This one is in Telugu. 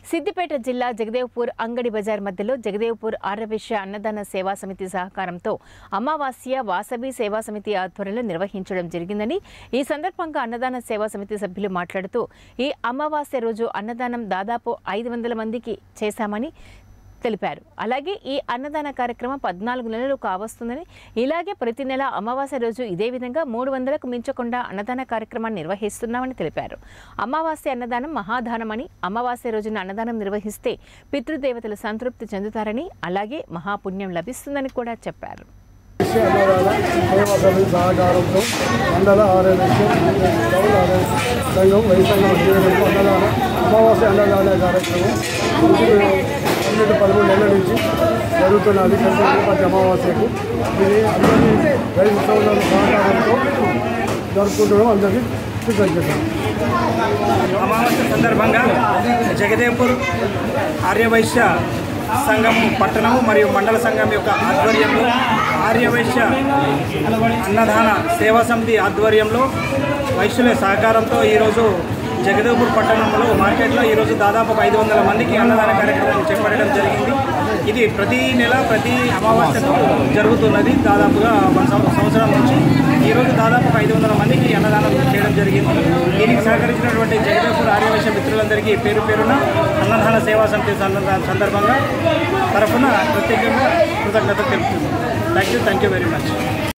సిద్దిపేట జిల్లా జగదేవ్పూర్ అంగడి బజార్ మధ్యలో జగదేవ్పూర్ ఆర్యవైశ్య అన్నదాన సేవా సమితి సహకారంతో అమావాస్య వాసవి సేవా సమితి ఆధ్వర్యంలో నిర్వహించడం జరిగిందని ఈ సందర్భంగా అన్నదాన సేవా సమితి సభ్యులు మాట్లాడుతూ ఈ అమావాస్య రోజు అన్నదానం దాదాపు ఐదు వందల మందికి చేశామని తెలిపారు అలాగే ఈ అన్నదాన కార్యక్రమం పద్నాలుగు నెలలు కావస్తుందని ఇలాగే ప్రతి నెల అమావాస్య రోజు ఇదే విధంగా మూడు వందలకు మించకుండా అన్నదాన కార్యక్రమాన్ని నిర్వహిస్తున్నామని తెలిపారు అమావాస్య అన్నదానం మహాదానమని అమావాస్య రోజున అన్నదానం నిర్వహిస్తే పితృదేవతలు సంతృప్తి చెందుతారని అలాగే మహాపుణ్యం లభిస్తుందని కూడా చెప్పారు సేవా సమితి సహకారంతో మండల ఆర్యవేశ్యం గౌడ ఆర్య సంఘం వైసంఘం ఆధ్వర్యంలో అన్నదాన అమావాస్య అన్నదాన కార్యక్రమం తొమ్మిది పదమూడు నెలల నుంచి జరుగుతున్నది కంటే ప్రతి అమావాస్యకు ఇది అందరినీ రైతు సోదరుల సహకారంతో జరుపుకుంటున్నాం అందరికీ కృతజ్ఞతలు అమావాస్య సందర్భంగా జగదేవ్పూర్ ఆర్యవైశ్య సంఘం పట్టణము మరియు మండల సంఘం యొక్క ఆధ్వర్యంలో ఆర్యవైశ్య అన్నదాన సేవా సమితి ఆధ్వర్యంలో వైశ్యుల సహకారంతో ఈరోజు జగదేవ్పూర్ పట్టణంలో మార్కెట్లో ఈరోజు దాదాపు ఒక ఐదు వందల మందికి అన్నదాన కార్యక్రమం చేపట్టడం జరిగింది ఇది ప్రతి నెల ప్రతి అమావాస్యకు జరుగుతున్నది దాదాపుగా ఒక సంవ- సంవత్సరం నుంచి ఈరోజు దాదాపు ఒక ఐదు వందల మందికి అన్నదానం చేయడం జరిగింది దీనికి సహకరించినటువంటి జగదేవ్పూర్ ఆర్యవైశ్య మిత్రులందరికీ పేరు పేరున అన్నదాన సేవా సమితి సందర్భ- సందర్భంగా తరఫున ప్రత్యేకంగా కృతజ్ఞత తెలుపుతుంది thank you thank you very much